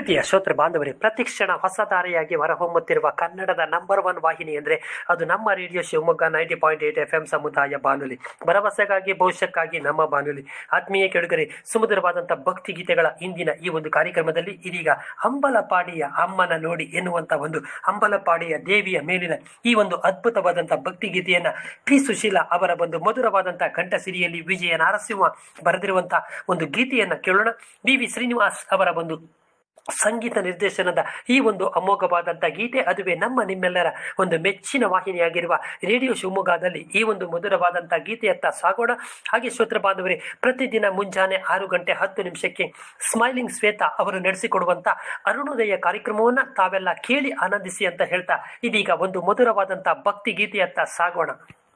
ಪ್ರೀತಿಯ ಶ್ರೋತೃ ಬಾಂಧವರೇ ಪ್ರತಿಕ್ಷಣ ಹೊಸ ದಾರಿಯಾಗಿ ಹೊರಹೊಮ್ಮುತ್ತಿರುವ ಕನ್ನಡದ ನಂಬರ್ ಒನ್ ವಾಹಿನಿ ಅಂದರೆ ಅದು ನಮ್ಮ radio Shivamogga ninety point eight F M ಸಮುದಾಯ ಬಾನುಲಿ ಭರವಸೆಗಾಗಿ ಭವಿಷ್ಯಕ್ಕಾಗಿ ನಮ್ಮ ಬಾನುಲಿ ಆತ್ಮೀಯ ಕೆಡುಗರೆ ಸುಮಧುರವಾದಂಥ ಭಕ್ತಿ ಗೀತೆಗಳ ಇಂದಿನ ಈ ಒಂದು ಕಾರ್ಯಕ್ರಮದಲ್ಲಿ ಇದೀಗ ಹಂಬಲಪಾಡಿಯ ಅಮ್ಮನ ನೋಡಿ ಎನ್ನುವಂಥ ಒಂದು ಹಂಬಲಪಾಡಿಯ ದೇವಿಯ ಮೇಲಿನ ಈ ಒಂದು ಅದ್ಭುತವಾದಂಥ ಭಕ್ತಿ ಗೀತೆಯನ್ನ ಪಿ ಸುಶೀಲಾ ಅವರ ಒಂದು ಮಧುರವಾದಂಥ ಕಂಠಸಿರಿಯಲ್ಲಿ ವಿಜಯ ನಾರಸಿಂಹ ಬರೆದಿರುವಂಥ ಒಂದು ಗೀತೆಯನ್ನ ಕೇಳೋಣ ವಿ ವಿ ಶ್ರೀನಿವಾಸ್ ಅವರ ಒಂದು ಸಂಗೀತ ನಿರ್ದೇಶನದ ಈ ಒಂದು ಅಮೋಘವಾದಂಥ ಗೀತೆ ಅದುವೇ ನಮ್ಮ ನಿಮ್ಮೆಲ್ಲರ ಒಂದು ಮೆಚ್ಚಿನ ವಾಹಿನಿಯಾಗಿರುವ ರೇಡಿಯೋ ಶಿವಮೊಗ್ಗದಲ್ಲಿ ಈ ಒಂದು ಮಧುರವಾದಂಥ ಗೀತೆಯತ್ತ ಸಾಗೋಣ ಹಾಗೆ ಶ್ರೋತ್ರ ಬಾಂಧವರೇ ಪ್ರತಿದಿನ ಮುಂಜಾನೆ ಆರು ಗಂಟೆ ಹತ್ತು ನಿಮಿಷಕ್ಕೆ ಸ್ಮೈಲಿಂಗ್ ಶ್ವೇತಾ ಅವರು ನಡೆಸಿಕೊಡುವಂಥ ಅರುಣೋದಯ ಕಾರ್ಯಕ್ರಮವನ್ನು ತಾವೆಲ್ಲ ಕೇಳಿ ಆನಂದಿಸಿ ಅಂತ ಹೇಳ್ತಾ ಇದೀಗ ಒಂದು ಮಧುರವಾದಂಥ ಭಕ್ತಿ ಗೀತೆಯತ್ತ ಸಾಗೋಣ